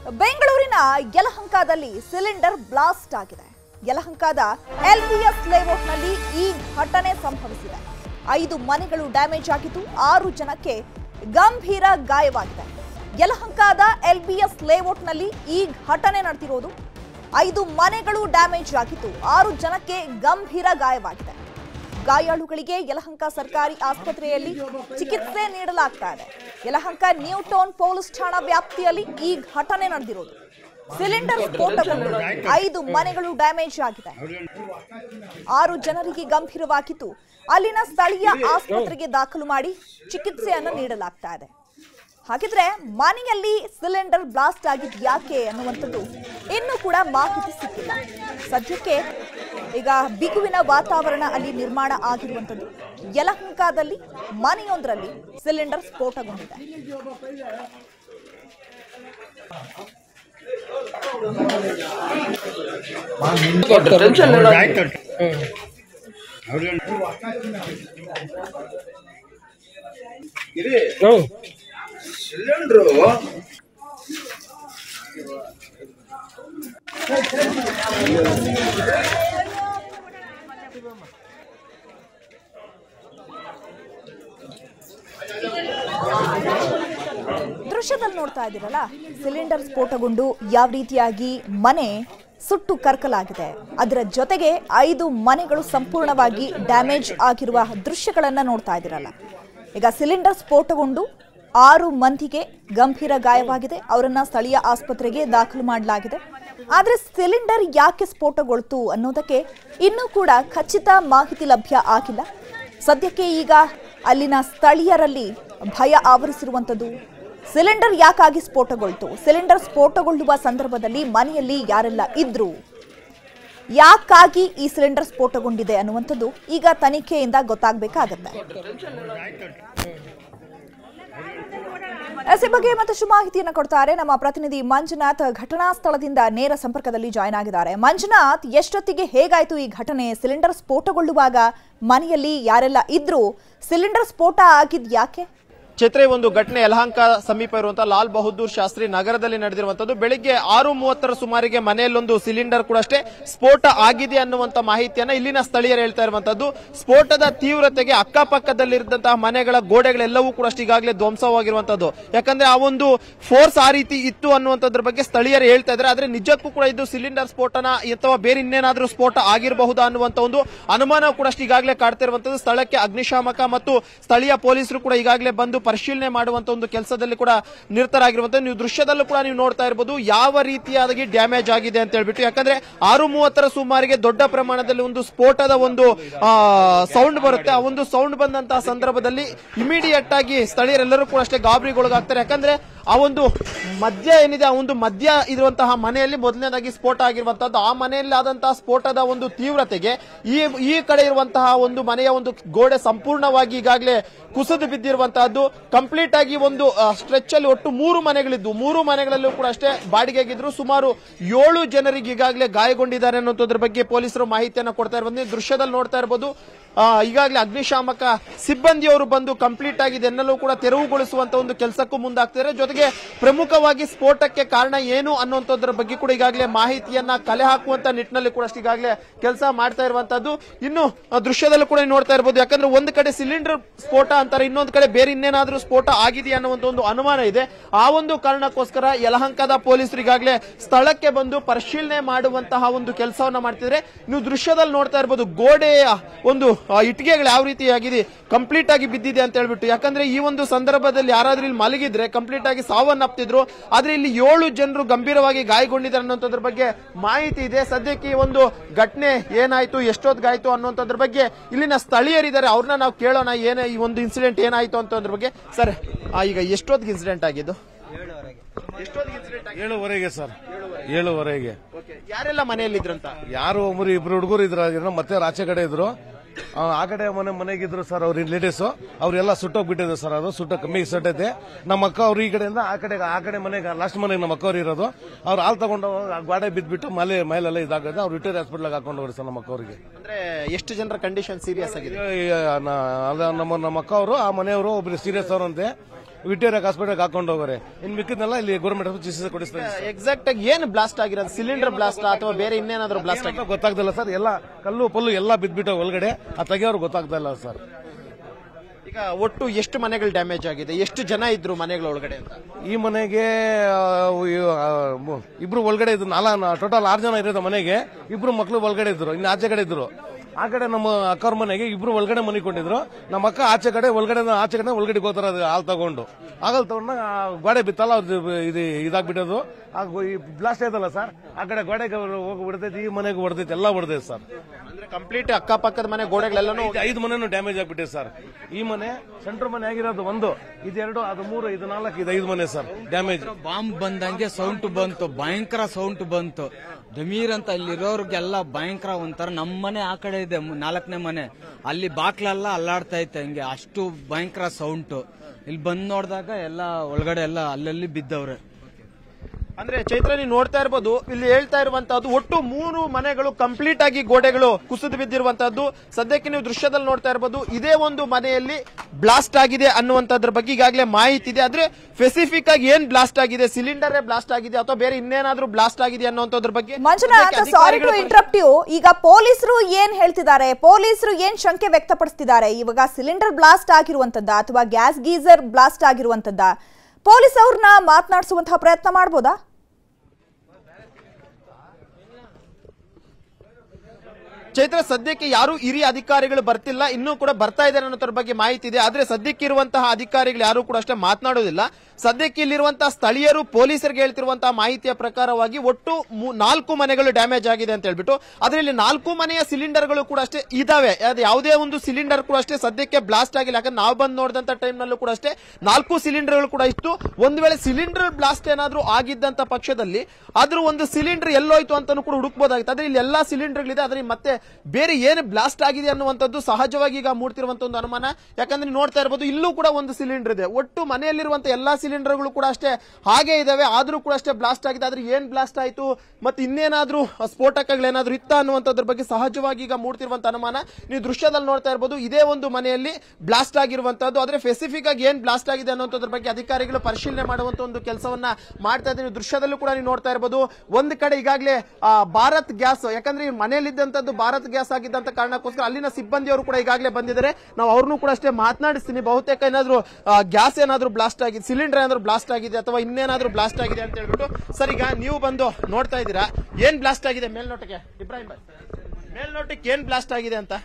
ಬೆಂಗಳೂರಿನ ಯಲಹಂಕದಲ್ಲಿ cylinder blast ಆಗಿದೆ ಯಲಹಂಕದ LBS ಲೇಔಟ್ನಲ್ಲಿ ಈ ಘಟನೆ ಸಂಭವಿಸಿದೆ ಐದು ಮನೆಗಳು ಡ್ಯಾಮೇಜ್ ಆಗಿದ್ದು ಆರು ಜನಕ್ಕೆ ಗಂಭೀರ ಗಾಯವಾಗಿದೆ ಯಲಹಂಕದ ಎಲ್ಬಿಎಸ್ ಲೇಔಟ್ನಲ್ಲಿ ಈ ಘಟನೆ ನಡೆದಿರೋದು ಐದು ಮನೆಗಳು ಡ್ಯಾಮೇಜ್ ಆಗಿದ್ದು ಆರು ಜನಕ್ಕೆ ಗಂಭೀರ ಗಾಯವಾಗಿದೆ ಗಾಯಾಳುಗಳಿಗೆ ಯಲಹಂಕ ಸರ್ಕಾರಿ ಆಸ್ಪತ್ರೆಯಲ್ಲಿ ಚಿಕಿತ್ಸೆ ನೀಡಲಾಗ್ತಾ ಇದೆ ಯಲಹಂಕ ನ್ಯೂ ಟೌನ್ ಪೊಲೀಸ್ ಠಾಣಾ ವ್ಯಾಪ್ತಿಯಲ್ಲಿ ಈ ಘಟನೆ ನಡೆದಿರೋದು ಸಿಲಿಂಡರ್ ಸ್ಫೋಟಗೊಂಡು ಐದು ಮನೆಗಳು ಡ್ಯಾಮೇಜ್ ಆಗಿದೆ ಆರು ಜನರಿಗೆ ಗಂಭೀರವಾಗಿದ್ದು ಅಲ್ಲಿನ ಸ್ಥಳೀಯ ಆಸ್ಪತ್ರೆಗೆ ದಾಖಲು ಮಾಡಿ ಚಿಕಿತ್ಸೆಯನ್ನು ನೀಡಲಾಗ್ತಾ ಇದೆ ಹಾಗಿದ್ರೆ ಮನೆಯಲ್ಲಿ ಸಿಲಿಂಡರ್ ಬ್ಲಾಸ್ಟ್ ಆಗಿದ್ ಯಾಕೆ ಅನ್ನುವಂಥದ್ದು ಇನ್ನೂ ಕೂಡ ಮಾಹಿತಿ ಸಿಕ್ಕಿಲ್ಲ ಸದ್ಯಕ್ಕೆ ಈಗ ಬಿಗುವಿನ ವಾತಾವರಣ ಅಲ್ಲಿ ನಿರ್ಮಾಣ ಆಗಿರುವಂಥದ್ದು ಯಲಹಂಕದಲ್ಲಿ ಮನೆಯೊಂದರಲ್ಲಿ ಸಿಲಿಂಡರ್ ಸ್ಫೋಟಗೊಂಡಿದೆ ಇರಿ ಸಿಲಿಂಡ್ರು ದೃಶ್ಯದಲ್ಲಿ ನೋಡ್ತಾ ಇದ್ದೀರಲ್ಲ ಸಿಲಿಂಡರ್ ಸ್ಫೋಟಗೊಂಡು ಯಾವ ರೀತಿಯಾಗಿ ಮನೆ ಸುಟ್ಟು ಕರ್ಕಲಾಗಿದೆ ಅದರ ಜೊತೆಗೆ ಐದು ಮನೆಗಳು ಸಂಪೂರ್ಣವಾಗಿ ಡ್ಯಾಮೇಜ್ ಆಗಿರುವ ದೃಶ್ಯಗಳನ್ನ ನೋಡ್ತಾ ಇದ್ದೀರಲ್ಲ ಈಗ ಸಿಲಿಂಡರ್ ಸ್ಫೋಟಗೊಂಡು ಆರು ಮಂದಿಗೆ ಗಂಭೀರ ಗಾಯವಾಗಿದೆ ಅವರನ್ನ ಸ್ಥಳೀಯ ಆಸ್ಪತ್ರೆಗೆ ದಾಖಲು ಮಾಡಲಾಗಿದೆ ಆದರೆ ಸಿಲಿಂಡರ್ ಯಾಕೆ ಸ್ಫೋಟಗೊಳ್ತು ಅನ್ನೋದಕ್ಕೆ ಇನ್ನೂ ಕೂಡ ಖಚಿತ ಮಾಹಿತಿ ಲಭ್ಯ ಆಗಿಲ್ಲ ಸದ್ಯಕ್ಕೆ ಈಗ ಅಲ್ಲಿನ ಸ್ಥಳೀಯರಲ್ಲಿ ಭಯ ಆವರಿಸಿರುವಂಥದ್ದು ಸಿಲಿಂಡರ್ ಯಾಕಾಗಿ ಸ್ಫೋಟಗೊಳ್ತು ಸಿಲಿಂಡರ್ ಸ್ಫೋಟಗೊಳ್ಳುವ ಸಂದರ್ಭದಲ್ಲಿ ಮನೆಯಲ್ಲಿ ಯಾರೆಲ್ಲ ಇದ್ರು ಯಾಕಾಗಿ ಈ ಸಿಲಿಂಡರ್ ಸ್ಫೋಟಗೊಂಡಿದೆ ಅನ್ನುವಂಥದ್ದು ಈಗ ತನಿಖೆಯಿಂದ ಗೊತ್ತಾಗಬೇಕಾಗತ್ತೆ ಎಸ್ ಈ ಬಗ್ಗೆ ಮತ್ತಷ್ಟು ಮಾಹಿತಿಯನ್ನು ಕೊಡ್ತಾರೆ ನಮ್ಮ ಪ್ರತಿನಿಧಿ ಮಂಜುನಾಥ್ ಘಟನಾ ಸ್ಥಳದಿಂದ ನೇರ ಸಂಪರ್ಕದಲ್ಲಿ ಜಾಯ್ನ್ ಆಗಿದ್ದಾರೆ ಮಂಜುನಾಥ್ ಎಷ್ಟೊತ್ತಿಗೆ ಹೇಗಾಯ್ತು ಈ ಘಟನೆ ಸಿಲಿಂಡರ್ ಸ್ಫೋಟಗೊಳ್ಳುವಾಗ ಮನೆಯಲ್ಲಿ ಯಾರೆಲ್ಲ ಇದ್ರು ಸಿಲಿಂಡರ್ ಸ್ಫೋಟ ಆಗಿದ್ ಯಾಕೆ ಚೈತ್ರೆ ಒಂದು ಘಟನೆ ಯಲಹಂಕ ಸಮೀಪ ಇರುವಂತಹ ಲಾಲ್ ಬಹದ್ದೂರ್ ಶಾಸ್ತ್ರಿ ನಗರದಲ್ಲಿ ನಡೆದಿರುವಂತದ್ದು ಬೆಳಿಗ್ಗೆ ಆರು ಮೂವತ್ತರ ಸುಮಾರಿಗೆ ಮನೆಯಲ್ಲೊಂದು ಸಿಲಿಂಡರ್ ಕೂಡ ಅಷ್ಟೇ ಸ್ಫೋಟ ಆಗಿದೆ ಅನ್ನುವಂತ ಮಾಹಿತಿಯನ್ನ ಇಲ್ಲಿನ ಸ್ಥಳೀಯರು ಹೇಳ್ತಾ ಇರುವಂತದ್ದು ಸ್ಫೋಟದ ತೀವ್ರತೆಗೆ ಅಕ್ಕಪಕ್ಕದಲ್ಲಿದ್ದಂತಹ ಮನೆಗಳ ಗೋಡೆಗಳೆಲ್ಲವೂ ಕೂಡ ಅಷ್ಟೇ ಈಗಾಗಲೇ ಧ್ವಂಸವಾಗಿರುವಂತದ್ದು ಯಾಕಂದ್ರೆ ಆ ಒಂದು ಫೋರ್ಸ್ ಆ ರೀತಿ ಇತ್ತು ಅನ್ನುವಂಥದ್ರ ಬಗ್ಗೆ ಸ್ಥಳೀಯರು ಹೇಳ್ತಾ ಇದ್ದಾರೆ ಆದ್ರೆ ನಿಜಕ್ಕೂ ಕೂಡ ಇದು ಸಿಲಿಂಡರ್ ಸ್ಫೋಟನ ಅಥವಾ ಬೇರೆ ಇನ್ನೇನಾದ್ರೂ ಸ್ಫೋಟ ಆಗಿರಬಹುದಾ ಅನ್ನುವಂತ ಒಂದು ಅನುಮಾನ ಕೂಡ ಅಷ್ಟೇ ಈಗಾಗಲೇ ಕಾಡ್ತಿರುವಂತದ್ದು ಸ್ಥಳಕ್ಕೆ ಅಗ್ನಿಶಾಮಕ ಮತ್ತು ಸ್ಥಳೀಯ ಪೊಲೀಸರು ಕೂಡ ಈಗಾಗಲೇ ಬಂದು ಪರಿಶೀಲನೆ ಮಾಡುವಂತ ಒಂದು ಕೆಲಸದಲ್ಲಿ ಕೂಡ ನಿರತರಾಗಿರುವಂತದ್ದು ನೀವು ದೃಶ್ಯದಲ್ಲೂ ಕೂಡ ನೀವು ನೋಡ್ತಾ ಇರಬಹುದು ಯಾವ ರೀತಿಯಾಗಿ ಡ್ಯಾಮೇಜ್ ಆಗಿದೆ ಅಂತ ಹೇಳ್ಬಿಟ್ಟು ಯಾಕಂದ್ರೆ ಆರು ಮೂವತ್ತರ ಸುಮಾರಿಗೆ ದೊಡ್ಡ ಪ್ರಮಾಣದಲ್ಲಿ ಒಂದು ಸ್ಫೋಟದ ಒಂದು ಸೌಂಡ್ ಬರುತ್ತೆ ಆ ಒಂದು ಸೌಂಡ್ ಬಂದಂತಹ ಸಂದರ್ಭದಲ್ಲಿ ಇಮಿಡಿಯೇಟ್ ಆಗಿ ಸ್ಥಳೀಯರೆಲ್ಲರೂ ಕೂಡ ಅಷ್ಟೇ ಗಾಬರಿಗೊಳಗಾಗ್ತಾರೆ ಯಾಕಂದ್ರೆ ಆ ಒಂದು ಮದ್ಯ ಏನಿದೆ ಆ ಒಂದು ಮದ್ಯ ಇರುವಂತಹ ಮನೆಯಲ್ಲಿ ಮೊದಲನೇದಾಗಿ ಸ್ಫೋಟ ಆಗಿರುವಂತದ್ದು ಆ ಮನೆಯಲ್ಲಿ ಆದಂತಹ ಸ್ಫೋಟದ ಒಂದು ತೀವ್ರತೆಗೆ ಈ ಈ ಕಡೆ ಇರುವಂತಹ ಒಂದು ಮನೆಯ ಒಂದು ಗೋಡೆ ಸಂಪೂರ್ಣವಾಗಿ ಈಗಾಗಲೇ ಕುಸಿದು ಬಿದ್ದಿರುವಂತಹದ್ದು ಕಂಪ್ಲೀಟ್ ಆಗಿ ಒಂದು ಸ್ಟ್ರೆಚ್ ಅಲ್ಲಿ ಒಟ್ಟು ಮೂರು ಮನೆಗಳಿದ್ದು ಮೂರು ಮನೆಗಳಲ್ಲೂ ಕೂಡ ಅಷ್ಟೇ ಬಾಡಿಗೆಗಿದ್ರು ಸುಮಾರು ಏಳು ಜನರಿಗೆ ಈಗಾಗಲೇ ಗಾಯಗೊಂಡಿದ್ದಾರೆ ಅನ್ನೋದ್ರ ಬಗ್ಗೆ ಪೊಲೀಸರು ಮಾಹಿತಿಯನ್ನು ಕೊಡ್ತಾ ಇರ್ಬೋದು ದೃಶ್ಯದಲ್ಲಿ ನೋಡ್ತಾ ಇರಬಹುದು ಆ, ಈಗಾಗಲೇ ಅಗ್ನಿಶಾಮಕ ಸಿಬ್ಬಂದಿಯವರು ಬಂದು ಕಂಪ್ಲೀಟ್ ಆಗಿ ಇದನ್ನೆಲ್ಲವೂ ಕೂಡ ತೆರವುಗೊಳಿಸುವಂತ ಒಂದು ಕೆಲಸಕ್ಕೂ ಮುಂದಾಗ್ತಿದ್ದಾರೆ ಜೊತೆಗೆ ಪ್ರಮುಖವಾಗಿ ಸ್ಫೋಟಕ್ಕೆ ಕಾರಣ ಏನು ಅನ್ನುವಂಥದ್ರ ಬಗ್ಗೆ ಕೂಡ ಈಗಾಗಲೇ ಮಾಹಿತಿಯನ್ನ ಕಲೆ ಹಾಕುವಂತ ನಿಟ್ಟಿನಲ್ಲಿ ಕೂಡ ಅಷ್ಟೇ ಈಗಾಗಲೇ ಕೆಲಸ ಮಾಡ್ತಾ ಇರುವಂತದ್ದು ಇನ್ನು ಆ, ದೃಶ್ಯದಲ್ಲೂ ಕೂಡ ನೀವು ನೋಡ್ತಾ ಇರಬಹುದು ಯಾಕಂದ್ರೆ ಒಂದು ಕಡೆ ಸಿಲಿಂಡರ್ ಸ್ಫೋಟ ಅಂತಾರೆ ಇನ್ನೊಂದು ಕಡೆ ಬೇರೆ ಇನ್ನೇನಾದ್ರೂ ಸ್ಫೋಟ ಆಗಿದೆಯಾ ಅನ್ನುವಂತ ಒಂದು ಅನುಮಾನ ಇದೆ ಆ ಒಂದು ಕಾರಣಕ್ಕೋಸ್ಕರ ಯಲಹಂಕದ ಪೊಲೀಸರು ಈಗಾಗಲೇ ಸ್ಥಳಕ್ಕೆ ಬಂದು ಪರಿಶೀಲನೆ ಮಾಡುವಂತಹ ಒಂದು ಕೆಲಸವನ್ನ ಮಾಡ್ತಿದ್ರೆ ನೀವು ದೃಶ್ಯದಲ್ಲಿ ನೋಡ್ತಾ ಇರಬಹುದು ಗೋಡೆಯ ಒಂದು ಆ, ಇಟ್ಟಿಗೆಗಳು ಯಾವ ರೀತಿಯಾಗಿದೆ ಕಂಪ್ಲೀಟ್ ಆಗಿ ಬಿದ್ದಿದೆ ಅಂತ ಹೇಳ್ಬಿಟ್ಟು ಯಾಕಂದ್ರೆ ಈ ಒಂದು ಸಂದರ್ಭದಲ್ಲಿ ಯಾರಾದ್ರೂ ಇಲ್ಲಿ ಮಲಗಿದ್ರೆ ಕಂಪ್ಲೀಟ್ ಆಗಿ ಸಾವನ್ನಪ್ತಿದ್ರು ಆದ್ರೆ ಇಲ್ಲಿ ಏಳು ಜನರು ಗಂಭೀರವಾಗಿ ಗಾಯಗೊಂಡಿದ್ದಾರೆ ಅನ್ನೋಂಥದ್ರ ಬಗ್ಗೆ ಮಾಹಿತಿ ಇದೆ ಸದ್ಯಕ್ಕೆ ಈ ಒಂದು ಘಟನೆ ಏನಾಯ್ತು ಎಷ್ಟೊತ್ತಿಗಾಯ್ತು ಅನ್ನೋಂಥದ್ರ ಬಗ್ಗೆ ಇಲ್ಲಿನ ಸ್ಥಳೀಯರಿದ್ದಾರೆ ಅವ್ರನ್ನ ನಾವು ಕೇಳೋಣ ಏನೇ ಈ ಒಂದು ಇನ್ಸಿಡೆಂಟ್ ಏನಾಯ್ತು ಅಂತಂದ್ರ ಬಗ್ಗೆ ಸರ್ ಆ, ಈಗ ಎಷ್ಟೊತ್ತಿಗೆ ಇನ್ಸಿಡೆಂಟ್ ಆಗಿದ್ದು ಎಷ್ಟೊತ್ತಿಗೆ ಇನ್ಸಿಡೆಂಟ್ ಆಗಿದೆ ಏಳುವರೆಗೆ ಸರ್ ಏಳುವರೆಗೆ Okay. ಯಾರೆಲ್ಲ ಮನೆಯಲ್ಲಿದ್ರಂತ ಯಾರು ಒಬ್ರು ಇಬ್ರು ಹುಡುಗರು ಇದ್ರ ಏನೋ ಮತ್ತೆ ಆಚೆ ಕಡೆ ಇದ್ರು ಆ, ಆ ಕಡೆ ಮನೆ ಮನೆಗಿದ್ರು ಸರ್ ಅವ್ರ ರಿಲೇಟಿವ್ಸ್ ಅವ್ರೆಲ್ಲ ಸುಟ್ಟೋಗ್ಬಿಟ್ಟಿದೆ ಸರ್ ಅದು ಸುಟ್ಟ ಕಮ್ಮಿ ಸುಟ್ಟೈತೆ ನಮ್ಮ ಅಕ್ಕ ಅವ್ರು ಈ ಕಡೆಯಿಂದ ಆ ಕಡೆ ಆ ಕಡೆ ಮನೆಗೆ ಲಾಸ್ಟ್ ಮನೆಗೆ ನಮ್ಮ ಅಕ್ಕ ಅವ್ರು ಇರೋದು ಅವ್ರು ಹಾಲು ತಗೊಂಡು ಆ ಗಾಡೆ ಬಿದ್ಬಿಟ್ಟು ಮಲೆ ಮೈಲೆಲ್ಲ ಇದಾಗಿದೆ ಅವ್ರು ವಿಕ್ಟೋರಿಯಾ ಹಾಸ್ಪಿಟಲ್ ಹಾಕೊಂಡು ಹೋಗ್ರಿ ಸರ್ ನಮ್ಮ ಅಕ್ಕ ಅವ್ರಿಗೆ ಅಂದ್ರೆ ಎಷ್ಟು ಜನರ ಕಂಡೀಷನ್ ಸೀರಿಯಸ್ ಆಗಿದೆ ಈ, ಆ, ನ- ಅದ ನಮ್ಮ ನಮ್ಮ ಅಕ್ಕ ಅವರು ಆ ಮನೆಯವರು ಒಬ್ರು ಸೀರಿಯಸ್ ಅವರಂತೆ ವಿಕ್ಟೋರಿಯಾ ಹಾಸ್ಪಿಟಲ್ ಹಾಕೊಂಡು ಹೋಗೋರೆ ಇನ್ ಮಿಕ್ಕಿದ್ನೆಲ್ಲ ಇಲ್ಲಿ ಗೌರ್ಮೆಂಟ್ ಚಿಕಿತ್ಸೆ ಕೊಡಿಸ್ತಾರೆ ಎಕ್ಸಾಕ್ಟ್ ಆಗಿ ಏನ್ ಬ್ಲಾಸ್ಟ್ ಆಗಿರೋದು ಸಿಲಿಂಡರ್ ಬ್ಲಾಸ್ಟ್ ಅಥವಾ ಬೇರೆ ಇನ್ನೇನಾದ್ರೂ ಬ್ಲಾಸ್ಟ್ ಆಗಿ ಅಂತ ಗೊತ್ತಾಗ್ತಿಲ್ಲ ಸರ್ ಎಲ್ಲ ಕಲ್ಲು ಪಲ್ಲು ಎಲ್ಲ ಬಿದ್ಬಿಟ್ಟು ಒಳಗಡೆ ಆ ತೆಗಿಯೋರು ಗೊತ್ತಾಗ್ತಾ ಇಲ್ಲ ಸರ್ ಈಗ ಒಟ್ಟು ಎಷ್ಟು ಮನೆಗಳು ಡ್ಯಾಮೇಜ್ ಆಗಿದೆ ಎಷ್ಟು ಜನ ಇದ್ರು ಮನೆಗಳ ಒಳಗಡೆ ಅಂತ ಈ ಮನೆಗೆ ಆ, ಇವ್- ಆ, ಮು- ಇಬ್ರು ಒಳಗಡೆ ಇದ್ರು ನಾಲ ಟೋಟಲ್ ಆರು ಜನ ಇರೋದು ಮನೆಗೆ ಇಬ್ರು ಮಕ್ಳು ಒಳಗಡೆ ಇದ್ರು ಇನ್ನು ಆಚೆ ಕಡೆ ಇದ್ರು ಆ ಕಡೆ ನಮ್ಮ ಅಕ್ಕವ್ರ ಮನೆಗೆ ಇಬ್ರು ಒಳಗಡೆ ಮನಿಕೊಂಡಿದ್ರು ನಮ್ಮ ಅಕ್ಕ ಆಚೆ ಕಡೆ ಒಳಗಡೆ ಆಚೆ ಕಡೆ ಒಳಗಡೆ ಹೋಗ್ತಾರ ಅದು ಹಾಲು ತಗೊಂಡು ಹಾಗಲ್ ತಗೊಂಡಾಗ ಆ ಗೋಡೆ ಬಿತ್ತಲ್ಲ ಅದು ಇದು ಇದಾಗ್ಬಿಟ್ಟದು ಆ ಬ್ಲಾಸ್ಟ್ ಆಯ್ತಲ್ಲ ಸರ್ ಆ ಕಡೆ ಗೋಡೆಗೆ ಹೋಗಿ ಬಿಡ್ತೈತಿ ಈ ಮನೆಗೆ ಹೊಡೆದೈತಿ ಎಲ್ಲ ಹೊಡೆದೈತಿ ಸರ್ ಅಂದ್ರೆ ಕಂಪ್ಲೀಟ್ ಅಕ್ಕಪಕ್ಕದ ಮನೆ ಗೋಡೆಗಳೆಲ್ಲನೂ ಇದು ಐದು ಮನೆನೂ ಡ್ಯಾಮೇಜ್ ಆಗ್ಬಿಟ್ಟಿದೆ ಸರ್ ಈ ಮನೆ ಸೆಂಟ್ರ್ ಮನೆ ಆಗಿರೋದು ಒಂದು ಇದೆರಡು ಅದು ಮೂರು ಇದು ನಾಲ್ಕು ಇದು ಐದು ಮನೆ ಸರ್ ಡ್ಯಾಮೇಜ್ ಬಾಂಬ್ ಬಂದಂಗೆ ಸೌಂಡ್ ಬಂತು ಭಯಂಕರ ಸೌಂಡ್ ಬಂತು ಜಮೀರ್ ಅಂತ ಇಲ್ಲಿರೋರ್ಗೆಲ್ಲ ಭಯಂಕರ ಒಂಥರ ನಮ್ಮ ಮನೆ ಆ ಕಡೆ ಇದೆ ಮು- ನಾಲ್ಕನೇ ಮನೆ ಅಲ್ಲಿ ಬಾಕ್ಲೆಲ್ಲ ಅಲ್ಲಾಡ್ತಾ ಇತ್ತು ಹಂಗೆ ಅಷ್ಟು ಭಯಂಕರ ಸೌಂಡ್ ಇಲ್ಲಿ ಬಂದ್ ನೋಡಿದಾಗ ಎಲ್ಲ ಒಳಗಡೆ ಎಲ್ಲ ಅಲ್ಲಲ್ಲಿ ಬಿದ್ದವ್ರೆ ಅಂದ್ರೆ ಚೈತ್ರ ನೀವು ನೋಡ್ತಾ ಇರ್ಬೋದು ಇಲ್ಲಿ ಹೇಳ್ತಾ ಇರುವಂತಹದ್ದು ಒಟ್ಟು ಮೂರು ಮನೆಗಳು ಕಂಪ್ಲೀಟ್ ಆಗಿ ಗೋಡೆಗಳು ಕುಸಿದು ಬಿದ್ದಿರುವಂತಹದ್ದು ಸದ್ಯಕ್ಕೆ ನೀವು ದೃಶ್ಯದಲ್ಲಿ ನೋಡ್ತಾ ಇರ್ಬೋದು ಇದೇ ಒಂದು ಮನೆಯಲ್ಲಿ ಬ್ಲಾಸ್ಟ್ ಆಗಿದೆ ಅನ್ನುವಂಥದ್ರ ಬಗ್ಗೆ ಈಗಾಗಲೇ ಮಾಹಿತಿ ಇದೆ ಆದ್ರೆ ಸ್ಪೆಸಿಫಿಕ್ ಆಗಿ ಏನ್ ಬ್ಲಾಸ್ಟ್ ಆಗಿದೆ ಸಿಲಿಂಡರ್ ಬ್ಲಾಸ್ಟ್ ಆಗಿದೆ ಅಥವಾ ಬೇರೆ ಇನ್ನೇನಾದ್ರೂ ಬ್ಲಾಸ್ಟ್ ಆಗಿದೆ ಅನ್ನುವಂಥದ್ರ ಬಗ್ಗೆ ಮಂಜುನಾಥ್ ಸದ್ಯಕ್ಕೆ ಸಾರಿ ಟು ಅಧಿಕಾರಿಗಳು ಇಂಟರಪ್ಟ್ ಯು ಈಗ ಪೊಲೀಸರು ಏನ್ ಹೇಳ್ತಿದ್ದಾರೆ ಪೊಲೀಸರು ಏನ್ ಶಂಕೆ ವ್ಯಕ್ತಪಡಿಸ್ತಿದ್ದಾರೆ ಇವಾಗ ಸಿಲಿಂಡರ್ ಬ್ಲಾಸ್ಟ್ ಆಗಿರುವಂತದ್ದ ಅಥವಾ ಗ್ಯಾಸ್ ಗೀಸರ್ ಬ್ಲಾಸ್ಟ್ ಆಗಿರುವಂತದ್ದ ಪೊಲೀಸ್ ಅವ್ರನ್ನ ಮಾತನಾಡಿಸುವಂತಹ ಪ್ರಯತ್ನ ಮಾಡ್ಬೋದಾ ಚೈತ್ರ ಸದ್ಯಕ್ಕೆ ಯಾರು ಹಿರಿಯ ಅಧಿಕಾರಿಗಳು ಬರ್ತಿಲ್ಲ ಇನ್ನೂ ಕೂಡ ಬರ್ತಾ ಇದ್ದಾರೆ ಅನ್ನೋದ್ರ ಬಗ್ಗೆ ಮಾಹಿತಿ ಇದೆ ಆದ್ರೆ ಸದ್ಯಕ್ಕೆ ಇರುವಂತಹ ಅಧಿಕಾರಿಗಳು ಯಾರು ಕೂಡ ಅಷ್ಟೇ ಮಾತನಾಡೋದಿಲ್ಲ ಸದ್ಯಕ್ಕೆ ಇಲ್ಲಿರುವಂತಹ ಸ್ಥಳೀಯರು ಪೊಲೀಸರಿಗೆ ಹೇಳ್ತಿರುವಂತಹ ಮಾಹಿತಿಯ ಪ್ರಕಾರವಾಗಿ ಒಟ್ಟು ಮೂ- ನಾಲ್ಕು ಮನೆಗಳು ಡ್ಯಾಮೇಜ್ ಆಗಿದೆ ಅಂತ ಹೇಳ್ಬಿಟ್ಟು ಅದರಲ್ಲಿ ನಾಲ್ಕು ಮನೆಯ ಸಿಲಿಂಡರ್ಗಳು ಕೂಡ ಅಷ್ಟೇ ಇದಾವೆ ಅದು ಯಾವುದೇ ಒಂದು ಸಿಲಿಂಡರ್ ಕೂಡ ಅಷ್ಟೇ ಸದ್ಯಕ್ಕೆ ಬ್ಲಾಸ್ಟ್ ಆಗಿಲ್ಲ ಯಾಕಂದ್ರೆ ನಾವು ಬಂದು ನೋಡಿದಂತ ಟೈಮ್ ನಲ್ಲೂ ಕೂಡ ಅಷ್ಟೇ ನಾಲ್ಕು ಸಿಲಿಂಡರ್ಗಳು ಕೂಡ ಇತ್ತು ಒಂದು ವೇಳೆ ಸಿಲಿಂಡರ್ ಬ್ಲಾಸ್ಟ್ ಏನಾದ್ರೂ ಆಗಿದ್ದಂತ ಪಕ್ಷದಲ್ಲಿ ಅದ್ರ ಒಂದು ಸಿಲಿಂಡರ್ ಎಲ್ಲೋಯ್ತು ಅಂತಾನು ಕೂಡ ಹುಡುಕ್ಬೋದಾಗಿತ್ತು ಆದ್ರೆ ಇಲ್ಲಿ ಎಲ್ಲಾ ಸಿಲಿಂಡರ್ಗಳಿದೆ ಆದ್ರೆ ಮತ್ತೆ ಬೇರೆ ಏನು ಬ್ಲಾಸ್ಟ್ ಆಗಿದೆ ಅನ್ನುವಂಥದ್ದು ಸಹಜವಾಗಿ ಈಗ ಮೂಡ್ತಿರುವಂತ ಒಂದು ಅನುಮಾನ ಯಾಕಂದ್ರೆ ನೀವು ನೋಡ್ತಾ ಇರಬಹುದು ಇಲ್ಲೂ ಕೂಡ ಒಂದು ಸಿಲಿಂಡರ್ ಇದೆ ಒಟ್ಟು ಮನೆಯಲ್ಲಿರುವಂತ ಎಲ್ಲಾ ಸಿಲಿಂಡರ್ಗಳು ಕೂಡ ಅಷ್ಟೇ ಹಾಗೆ ಇದಾವೆ ಆದ್ರೂ ಕೂಡ ಅಷ್ಟೇ ಬ್ಲಾಸ್ಟ್ ಆಗಿದೆ ಆದ್ರೆ ಏನ್ ಬ್ಲಾಸ್ಟ್ ಆಯ್ತು ಮತ್ತೆ ಇನ್ನೇನಾದ್ರೂ ಸ್ಫೋಟಕಗಳೇನಾದ್ರೂ ಇತ್ತ ಅನ್ನುವಂಥದ್ರ ಬಗ್ಗೆ ಸಹಜವಾಗಿ ಈಗ ಮೂಡ್ತಿರುವಂತ ಅನುಮಾನ ನೀವು ದೃಶ್ಯದಲ್ಲಿ ನೋಡ್ತಾ ಇರಬಹುದು ಇದೇ ಒಂದು ಮನೆಯಲ್ಲಿ ಬ್ಲಾಸ್ಟ್ ಆಗಿರುವಂತದ್ದು ಆದ್ರೆ ಸ್ಪೆಸಿಫಿಕ್ ಆಗಿ ಏನ್ ಬ್ಲಾಸ್ಟ್ ಆಗಿದೆ ಅನ್ನುವಂಥದ್ರ ಬಗ್ಗೆ ಅಧಿಕಾರಿಗಳು ಪರಿಶೀಲನೆ ಮಾಡುವಂತ ಒಂದು ಕೆಲಸವನ್ನ ಮಾಡ್ತಾ ಇದ್ದಾರೆ ನೀವು ದೃಶ್ಯದಲ್ಲೂ ಕೂಡ ನೀವು ನೋಡ್ತಾ ಇರಬಹುದು ಒಂದ್ ಕಡೆ ಈಗಾಗಲೇ ಭಾರತ್ ಗ್ಯಾಸ್ ಯಾಕಂದ್ರೆ ಈ ಮನೆಯಲ್ಲಿದ್ದಂತದ್ದು ಭಾರತ್ ಗ್ಯಾಸ್ ಆಗಿದ್ದಂತ ಕಾರಣಕ್ಕೋಸ್ಕರ ಅಲ್ಲಿನ ಸಿಬ್ಬಂದಿಯವರು ಕೂಡ ಈಗಾಗಲೇ ಬಂದಿದ್ದಾರೆ ನಾವು ಅವ್ರನ್ನೂ ಕೂಡ ಅಷ್ಟೇ ಮಾತನಾಡಿಸ್ತೀನಿ ಬಹುತೇಕ ಏನಾದ್ರು ಗ್ಯಾಸ್ ಏನಾದ್ರು ಬ್ಲಾಸ್ಟ್ ಆಗಿದೆ ಸಿಲಿಂಡರ್ ಏನಾದ್ರು ಬ್ಲಾಸ್ಟ್ ಆಗಿದೆ ಅಥವಾ ಇನ್ನೇನಾದ್ರೂ ಬ್ಲಾಸ್ಟ್ ಆಗಿದೆ ಅಂತ ಹೇಳ್ಬಿಟ್ಟು ಸರ್ ಈಗ ನೀವು ಬಂದು ನೋಡ್ತಾ ಇದ್ದೀರಾ ಏನ್ ಬ್ಲಾಸ್ಟ್ ಆಗಿದೆ ಮೇಲ್ನೋಟಕ್ಕೆ ಇಬ್ರಾಹಿಂ ಭಾಯ್ ಮೇಲ್ನೋಟಕ್ಕೆ ಏನ್ ಬ್ಲಾಸ್ಟ್ ಆಗಿದೆ ಅಂತ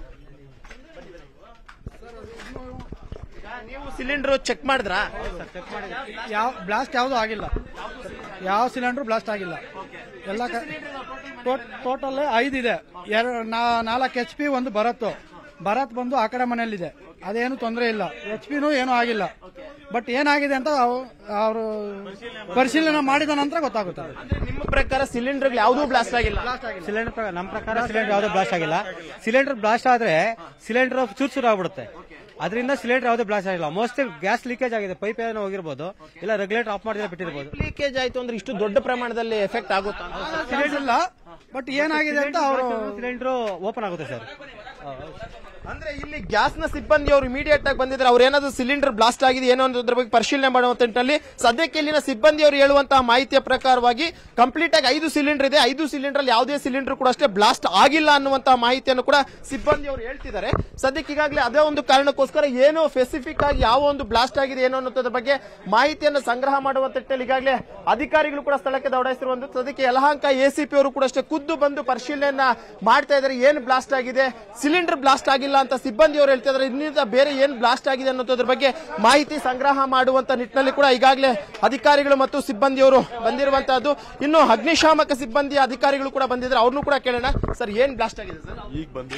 ಈಗ ನೀವು ಸಿಲಿಂಡರ್ ಚೆಕ್ ಮಾಡಿದ್ರಾ ಯಾವ ಬ್ಲಾಸ್ಟ್ ಯಾವುದು ಆಗಿಲ್ಲ ಯಾವ ಸಿಲಿಂಡರ್ ಬ್ಲಾಸ್ಟ್ ಆಗಿಲ್ಲ ಎಲ್ಲ ಟೋಟಲ್ ಐದಿದೆ ಎರಡು ನಾಲ್ಕು ಎಚ್ ಪಿ ಒಂದು ಭರತ್ ಭರತ್ ಬಂದು ಆ ಕಡೆ ಮನೆಯಲ್ಲಿದೆ ಅದೇನು ತೊಂದರೆ ಇಲ್ಲ ಎಚ್ ಪಿನೂ ಏನೂ ಆಗಿಲ್ಲ ಬಟ್ ಏನಾಗಿದೆ ಅಂತ ಅವರು ಪರಿಶೀಲನೆ ಮಾಡಿದ ನಂತರ ಗೊತ್ತಾಗುತ್ತೆ ಅಂದ್ರೆ ನಿಮ್ಮ ಪ್ರಕಾರ ಸಿಲಿಂಡರ್ ಯಾವ್ದೂ ಬ್ಲಾಸ್ಟ್ ಆಗಿಲ್ಲ ಸಿಲಿಂಡರ್ ನಮ್ಮ ಪ್ರಕಾರ ಸಿಲಿಂಡರ್ ಯಾವುದೇ ಬ್ಲಾಸ್ಟ್ ಆಗಿಲ್ಲ ಸಿಲಿಂಡರ್ ಬ್ಲಾಸ್ಟ್ ಆದ್ರೆ ಸಿಲಿಂಡರ್ ಚೂರ್ ಚೂರ್ ಆಗ್ಬಿಡುತ್ತೆ ಅದರಿಂದ ಸಿಲಿಂಡರ್ ಯಾವುದೇ ಬ್ಲಾಸ್ಟ್ ಆಗಿಲ್ಲ ಮೋಸ್ಟ್ಲಿ ಗ್ಯಾಸ್ ಲೀಕೇಜ್ ಆಗಿದೆ ಪೈಪ್ ಏನೋ ಹೋಗಿರ್ಬೋದು ಇಲ್ಲ ರೆಗ್ಯುಲೇಟರ್ ಆಫ್ ಮಾಡಿದ್ರೆ ಬಿಟ್ಟಿರ್ಬೋದು ಲೀಕೇಜ್ ಆಯ್ತು ಅಂದ್ರೆ ಇಷ್ಟು ದೊಡ್ಡ ಪ್ರಮಾಣದಲ್ಲಿ ಎಫೆಕ್ಟ್ ಆಗುತ್ತಾ ಸಿಲಿಂಡರ್ ಇಲ್ಲ ಬಟ್ ಏನಾಗಿದೆ ಅಂತ ಅವರು ಸಿಲಿಂಡರ್ ಓಪನ್ ಆಗುತ್ತೆ ಸರ್ ಅಂದ್ರೆ ಇಲ್ಲಿ ಗ್ಯಾಸ್ ನ ಸಿಬ್ಬಂದಿ ಅವರು ಇಮಿಡಿಯೇಟ್ ಆಗಿ ಬಂದಿದ್ರೆ ಅವ್ರು ಏನಾದ್ರು ಸಿಲಿಂಡರ್ ಬ್ಲಾಸ್ಟ್ ಆಗಿದೆ ಏನೋ ಅನ್ನೋದ್ರ ಬಗ್ಗೆ ಪರಿಶೀಲನೆ ಮಾಡುವಂತ ನಿಟ್ಟಿನಲ್ಲಿ ಸದ್ಯಕ್ಕೆ ಇಲ್ಲಿನ ಸಿಬ್ಬಂದಿ ಅವರು ಹೇಳುವಂತಹ ಮಾಹಿತಿಯ ಪ್ರಕಾರವಾಗಿ ಕಂಪ್ಲೀಟ್ ಆಗಿ ಐದು ಸಿಲಿಂಡರ್ ಇದೆ ಐದು ಸಿಲಿಂಡರ್ ಅಲ್ಲಿ ಯಾವುದೇ ಸಿಲಿಂಡರ್ ಕೂಡ ಅಷ್ಟೇ ಬ್ಲಾಸ್ಟ್ ಆಗಿಲ್ಲ ಅನ್ನುವಂತಹ ಮಾಹಿತಿಯನ್ನು ಕೂಡ ಸಿಬ್ಬಂದಿ ಅವರು ಹೇಳ್ತಿದ್ದಾರೆ ಸದ್ಯಕ್ಕೆ ಈಗಾಗಲೇ ಅದೇ ಒಂದು ಕಾರಣಕ್ಕೋಸ್ಕರ ಏನು ಸ್ಪೆಸಿಫಿಕ್ ಆಗಿ ಯಾವ ಒಂದು ಬ್ಲಾಸ್ಟ್ ಆಗಿದೆ ಏನೋ ಅನ್ನೋದ್ರ ಬಗ್ಗೆ ಮಾಹಿತಿಯನ್ನು ಸಂಗ್ರಹ ಮಾಡುವಂತ ನಿಟ್ಟಿನಲ್ಲಿ ಈಗಾಗಲೇ ಅಧಿಕಾರಿಗಳು ಕೂಡ ಸ್ಥಳಕ್ಕೆ ದೌಡಾಯಿಸಿರುವಂತ ಸದ್ಯಕ್ಕೆ ಯಲಹಂಕ ಎಸಿಪಿ ಅವರು ಕೂಡ ಅಷ್ಟೇ ಖುದ್ದು ಬಂದು ಪರಿಶೀಲನೆಯನ್ನ ಮಾಡ್ತಾ ಇದ್ದಾರೆ ಏನು ಬ್ಲಾಸ್ಟ್ ಆಗಿದೆ ಸಿಲಿಂಡರ್ ಬ್ಲಾಸ್ಟ್ ಆಗಿಲ್ಲ ಅಂತ ಸಿಬ್ಬಂದಿ ಅವರು ಹೇಳ್ತಾ ಇದ್ದಾರೆ ಇನ್ನಿಂದ ಬೇರೆ ಏನ್ ಬ್ಲಾಸ್ಟ್ ಆಗಿದೆ ಅನ್ನೋದ್ರ ಬಗ್ಗೆ ಮಾಹಿತಿ ಸಂಗ್ರಹ ಮಾಡುವಂತ ನಿಟ್ಟಿನಲ್ಲಿ ಕೂಡ ಈಗಾಗಲೇ ಅಧಿಕಾರಿಗಳು ಮತ್ತು ಸಿಬ್ಬಂದಿಯವರು ಬಂದಿರುವಂತಹದ್ದು ಇನ್ನು ಅಗ್ನಿಶಾಮಕ ಸಿಬ್ಬಂದಿ ಅಧಿಕಾರಿಗಳು ಕೂಡ ಬಂದಿದ್ದಾರೆ ಅವ್ರನ್ನೂ ಕೂಡ ಕೇಳೋಣ ಸರ್ ಏನ್ ಬ್ಲಾಸ್ಟ್ ಆಗಿದೆ ಸರ್ ಈಗ ಬಂದು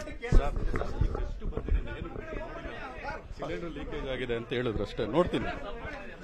ಸಿಲಿಂಡರ್ ಲೀಕೇಜ್ ಆಗಿದೆ ಅಂತ ಹೇಳಿದ್ರು ಅಷ್ಟೇ ನೋಡ್ತೀನಿ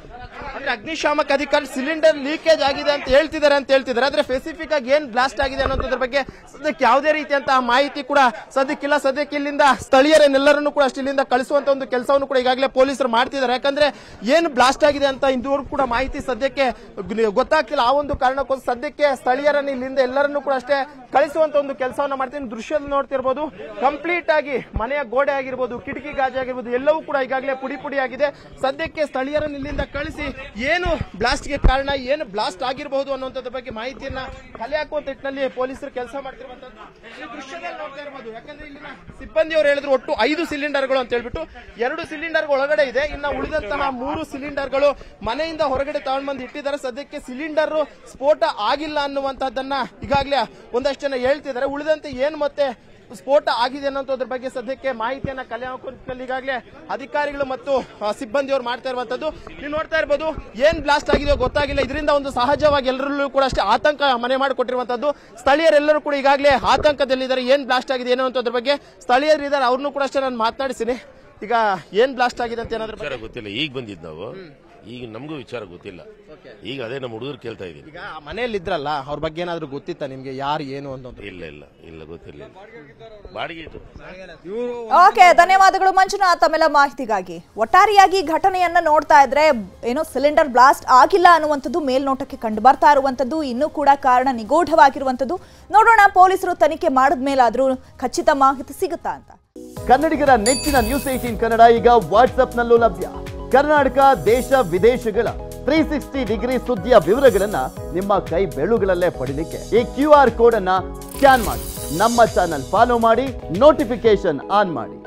ಅಂದ್ರೆ ಅಗ್ನಿಶಾಮಕ ಅಧಿಕಾರಿ ಸಿಲಿಂಡರ್ ಲೀಕೇಜ್ ಆಗಿದೆ ಅಂತ ಹೇಳ್ತಿದ್ದಾರೆ ಅಂತ ಹೇಳ್ತಿದ್ದಾರೆ ಆದ್ರೆ ಸ್ಪೆಸಿಫಿಕ್ ಆಗಿ ಏನ್ ಬ್ಲಾಸ್ಟ್ ಆಗಿದೆ ಅನ್ನೋದ್ರ ಬಗ್ಗೆ ಸದ್ಯಕ್ಕೆ ಯಾವುದೇ ರೀತಿಯಂತಹ ಮಾಹಿತಿ ಕೂಡ ಸದ್ಯಕ್ಕಿಲ್ಲ ಸದ್ಯಕ್ಕೆ ಇಲ್ಲಿಂದ ಸ್ಥಳೀಯರನ್ನೆಲ್ಲರನ್ನು ಕೂಡ ಅಷ್ಟು ಇಲ್ಲಿಂದ ಕಳಿಸುವಂತ ಒಂದು ಕೆಲಸವನ್ನು ಕೂಡ ಈಗಾಗಲೇ ಪೊಲೀಸರು ಮಾಡ್ತಿದ್ದಾರೆ ಯಾಕಂದ್ರೆ ಏನು ಬ್ಲಾಸ್ಟ್ ಆಗಿದೆ ಅಂತ ಇಂದುವರೆಗೂ ಕೂಡ ಮಾಹಿತಿ ಸದ್ಯಕ್ಕೆ ಗ್- ಗೊತ್ತಾಗ್ತಿಲ್ಲ ಆ ಒಂದು ಕಾರಣಕ್ಕೋಸ್ಕರ ಸದ್ಯಕ್ಕೆ ಸ್ಥಳೀಯರನ್ನು ಇಲ್ಲಿಂದ ಎಲ್ಲರನ್ನು ಕೂಡ ಅಷ್ಟೇ ಕಳಿಸುವಂತ ಒಂದು ಕೆಲಸವನ್ನ ಮಾಡ್ತೀನಿ ದೃಶ್ಯದಲ್ಲಿ ನೋಡ್ತಿರ್ಬೋದು ಕಂಪ್ಲೀಟ್ ಆಗಿ ಮನೆಯ ಗೋಡೆ ಆಗಿರ್ಬೋದು ಕಿಟಕಿ ಗಾಜು ಆಗಿರ್ಬೋದು ಎಲ್ಲವೂ ಕೂಡ ಈಗಾಗಲೇ ಪುಡಿ ಪುಡಿ ಆಗಿದೆ ಸದ್ಯಕ್ಕೆ ಸ್ಥಳೀಯರನ್ನು ಇಲ್ಲಿಂದ ಕಳಿಸಿ ಏನು ಬ್ಲಾಸ್ಟ್ ಗೆ ಕಾರಣ ಏನು ಬ್ಲಾಸ್ಟ್ ಆಗಿರಬಹುದು ಅನ್ನುವಂಥದ್ರ ಬಗ್ಗೆ ಮಾಹಿತಿಯನ್ನ ಕಲೆ ಹಾಕುವಂತ ನಿಟ್ಟಿನಲ್ಲಿ ಪೊಲೀಸರು ಕೆಲಸ ಮಾಡ್ತಿರುವಂತದ್ದು ಈ ದೃಶ್ಯದಲ್ಲಿ ನೋಡ್ತಾ ಇರ್ಬೋದು ಯಾಕಂದ್ರೆ ಇಲ್ಲಿನ ಸಿಬ್ಬಂದಿಯವರು ಹೇಳಿದ್ರು ಒಟ್ಟು ಐದು ಸಿಲಿಂಡರ್ಗಳು ಅಂತ ಹೇಳ್ಬಿಟ್ಟು ಎರಡು ಸಿಲಿಂಡರ್ ಒಳಗಡೆ ಇದೆ ಇನ್ನ ಉಳಿದಂತಹ ಮೂರು ಸಿಲಿಂಡರ್ಗಳು ಮನೆಯಿಂದ ಹೊರಗಡೆ ತಗೊಂಡ್ ಬಂದು ಇಟ್ಟಿದ್ದಾರೆ ಸದ್ಯಕ್ಕೆ ಸಿಲಿಂಡರ್ ಸ್ಫೋಟ ಆಗಿಲ್ಲ ಅನ್ನುವಂತಹದ್ದನ್ನ ಈಗಾಗಲೇ ಒಂದಷ್ಟು ಜನ ಹೇಳ್ತಿದ್ದಾರೆ ಉಳಿದಂತೆ ಏನ್ ಮತ್ತೆ ಸ್ಫೋಟ ಆಗಿದೆ ಅನ್ನೋದ್ರ ಬಗ್ಗೆ ಸದ್ಯಕ್ಕೆ ಮಾಹಿತಿಯನ್ನ ಕಲೆ ಹಾಕೋದ್ರಲ್ಲಿ ಈಗಾಗಲೇ ಅಧಿಕಾರಿಗಳು ಮತ್ತು ಆ, ಸಿಬ್ಬಂದಿಯವರು ಮಾಡ್ತಾ ಇರುವಂತದ್ದು ನೀವು ನೋಡ್ತಾ ಇರ್ಬೋದು ಏನ್ ಬ್ಲಾಸ್ಟ್ ಆಗಿದೆಯೋ ಗೊತ್ತಾಗಿಲ್ಲ ಇದರಿಂದ ಒಂದು ಸಹಜವಾಗಿ ಎಲ್ಲರಲ್ಲೂ ಕೂಡ ಅಷ್ಟೇ ಆತಂಕ ಮನೆ ಮಾಡಿಕೊಟ್ಟಿರುವಂತದ್ದು ಸ್ಥಳೀಯರೆಲ್ಲರೂ ಕೂಡ ಈಗಾಗಲೇ ಆತಂಕದಲ್ಲಿದ್ದಾರೆ ಏನ್ ಬ್ಲಾಸ್ಟ್ ಆಗಿದೆ ಏನು ಅನ್ನೋದ್ರ ಬಗ್ಗೆ ಸ್ಥಳೀಯರಿದ್ದಾರೆ ಅವ್ರನ್ನೂ ಕೂಡ ಅಷ್ಟೇ ನಾನು ಮಾತನಾಡಿಸಿನಿ ಈಗ ಏನ್ ಬ್ಲಾಸ್ಟ್ ಆಗಿದೆ ಅಂತ ಏನಾದ್ರು ವಿಚಾರ ಗೊತ್ತಿಲ್ಲ ಈಗ ಬಂದಿದ್ದು ನಾವು ಈಗ ನಮಗೂ ವಿಚಾರ ಗೊತ್ತಿಲ್ಲ ಈಗ ಅದೇ ನಮ್ಮ ಹುಡುಗರು ಕೇಳ್ತಾ ಇದೀನಿ ಈಗ ಮನೆಯಲ್ಲಿ ಇದ್ರಲ್ಲ ಅವ್ರ ಬಗ್ಗೆ ಏನಾದ್ರು ಗೊತ್ತಿತ್ತಾ ನಿಮ್ಗೆ ಯಾರು ಏನು ಅಂತ ಇಲ್ಲ ಇಲ್ಲ ಇಲ್ಲ ಗೊತ್ತಿರಲಿಲ್ಲ ಬಾಡಿಗೆ ಇತ್ತು ಓಕೆ ಧನ್ಯವಾದಗಳು ಮಂಜುನಾಥ್ ತಮ್ಮೆಲ್ಲ ಮಾಹಿತಿಗಾಗಿ ಒಟ್ಟಾರೆಯಾಗಿ ಘಟನೆಯನ್ನ ನೋಡ್ತಾ ಇದ್ರೆ ಏನೋ ಸಿಲಿಂಡರ್ ಬ್ಲಾಸ್ಟ್ ಆಗಿಲ್ಲ ಅನ್ನುವಂಥದ್ದು ಮೇಲ್ನೋಟಕ್ಕೆ ಕಂಡು ಬರ್ತಾ ಇರುವಂಥದ್ದು ಇನ್ನೂ ಕೂಡ ಕಾರಣ ನಿಗೂಢವಾಗಿರುವಂಥದ್ದು ನೋಡೋಣ ಪೊಲೀಸರು ತನಿಖೆ ಮಾಡಿದ ಮೇಲಾದ್ರೂ ಖಚಿತ ಮಾಹಿತಿ ಸಿಗುತ್ತಾ ಅಂತ ಕನ್ನಡಿಗರ ನೆಚ್ಚಿನ ನ್ಯೂಸ್ ಏಟೀನ್ ಕನ್ನಡ ಈಗ ವಾಟ್ಸ್ಆಪ್ನಲ್ಲೂ ಲಭ್ಯ ಕರ್ನಾಟಕ ದೇಶ ವಿದೇಶಗಳ ತ್ರೀ ಸಿಕ್ಸ್ಟಿ ಡಿಗ್ರಿ ಸುದ್ದಿಯ ವಿವರಗಳನ್ನ ನಿಮ್ಮ ಕೈ ಬೆಳುಗಳಲ್ಲೇ ಪಡಿಲಿಕ್ಕೆ ಈ ಕ್ಯೂ ಆರ್ ಕೋಡ್ ಅನ್ನ ಸ್ಕ್ಯಾನ್ ಮಾಡಿ ನಮ್ಮ ಚಾನಲ್ ಫಾಲೋ ಮಾಡಿ ನೋಟಿಫಿಕೇಶನ್ ಆನ್ ಮಾಡಿ